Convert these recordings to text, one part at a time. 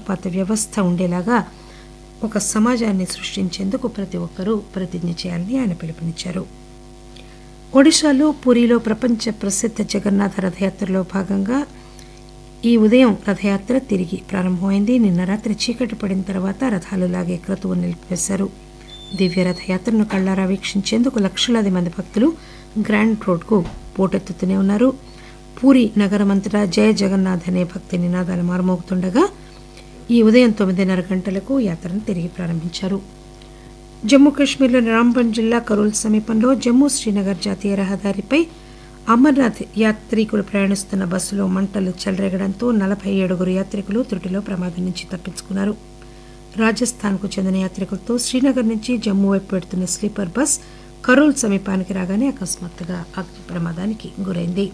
పక్షపాత వ్యవస్థ ఉండేలాగా ఒక సమాజాన్ని సృష్టించేందుకు ప్రతి ఒక్కరూ ప్రతిజ్ఞ చేయాలని ఆయన పిలుపునిచ్చారు ఒడిశాలో పూరిలో ప్రపంచ ప్రసిద్ధ జగన్నాథ రథయాత్రలో భాగంగా ఈ ఉదయం రథయాత్ర తిరిగి ప్రారంభమైంది నిన్న రాత్రి చీకటి పడిన తర్వాత రథాలు లాగే క్రతువు నిలిపివేశారు దివ్య రథయాత్రను కళ్లారా వీక్షించేందుకు లక్షలాది మంది భక్తులు గ్రాండ్ రోడ్కు పోటెత్తుతూనే ఉన్నారు పూరి నగరమంతటా జయ జగన్నాథ్ అనే భక్తి నినాదాలు మారుమోగుతుండగా ఈ ఉదయం తొమ్మిదిన్నర గంటలకు యాత్రను తిరిగి ప్రారంభించారు జమ్మూ కాశ్మీర్లోని రాంబన్ జిల్లా కరూల్ సమీపంలో జమ్మూ శ్రీనగర్ జాతీయ రహదారిపై అమర్నాథ్ యాత్రికులు ప్రయాణిస్తున్న బస్సులో మంటలు చెలరేగడంతో నలభై ఏడుగురు యాత్రికులు త్రుటిలో ప్రమాదం నుంచి తప్పించుకున్నారు రాజస్థాన్కు చెందిన యాత్రికులతో శ్రీనగర్ నుంచి జమ్మూ వైపు పెడుతున్న స్లీపర్ బస్ కరూల్ సమీపానికి రాగానే అకస్మాత్తుగా అగ్ని ప్రమాదానికి గురైంది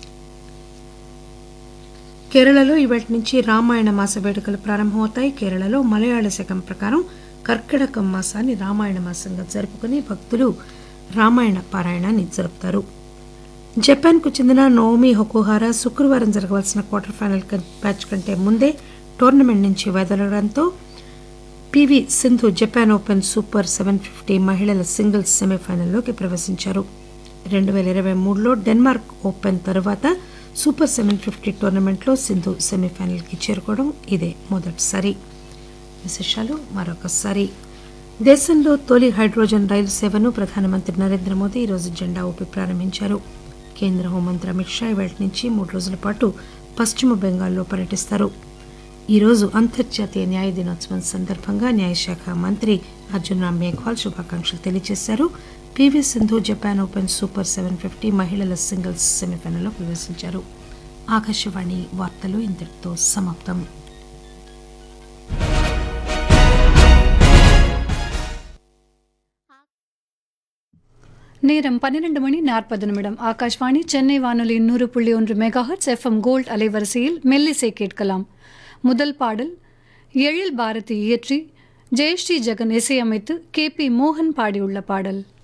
కేరళలో ఇవాటి నుంచి రామాయణ మాస వేడుకలు ప్రారంభమవుతాయి కేరళలో మలయాళ శకం ప్రకారం కర్కిటకం మాసాన్ని రామాయణ మాసంగా జరుపుకుని భక్తులు రామాయణ పారాయణాన్ని జరుపుతారు జపాన్కు చెందిన నోమి హొకుహారా శుక్రవారం జరగవలసిన క్వార్టర్ ఫైనల్ మ్యాచ్ కంటే ముందే టోర్నమెంట్ నుంచి వదలడంతో P V Sindhu Japan open super seven fifty మహిళల సింగిల్స్ సెమీఫైనల్లోకి ప్రవేశించారు రెండు వేల ఇరవై మూడులో డెన్మార్క్ ఓపెన్ తరువాత సూపర్ సెవెన్ ఫిఫ్టీ టోర్నమెంట్లో సింధు సెమీఫైనల్కి చేరుకోవడం ఇదే మొదటిసారి విశేషాలు మరొకసారి దేశంలో తొలి హైడ్రోజన్ రైలు సేవను ప్రధానమంత్రి నరేంద్ర మోదీ ఈరోజు జెండా ఊపి ప్రారంభించారు కేంద్ర హోంమంత్రి అమిత్ షా ఇవాటి నుంచి మూడు రోజుల పాటు పశ్చిమ బెంగాల్లో పర్యటిస్తారు ఈరోజు అంతర్జాతీయ న్యాయ దినోత్సవం సందర్భంగా న్యాయశాఖ మంత్రి అర్జున్ రామ్ మేఘ్వాల్ శుభాకాంక్షలు తెలియజేశారు P V Sindhu Japan open super seven fifty మహిళల సింగిల్స్ సెమీఫైనల్లో ప్రవేశించారు ఆకాశవాణి వార్తలు ఇంతటితో సమాప్తం நேரம் பன்னிரண்டு மணி நாற்பது நிமிடம் ஆகாஷ்வாணி சென்னை வானொலி நூறு புள்ளி ஒன்று மெகாஹர்ட்ஸ் எஃப்எம் கோல்ட் அலைவரிசையில் மெல்லிசை கேட்கலாம் முதல் பாடல் எழில் பாரதி இயற்றி ஜெயஸ்ரீ ஜெகன் இசையமைத்து கே பி மோகன் பாடியுள்ள பாடல்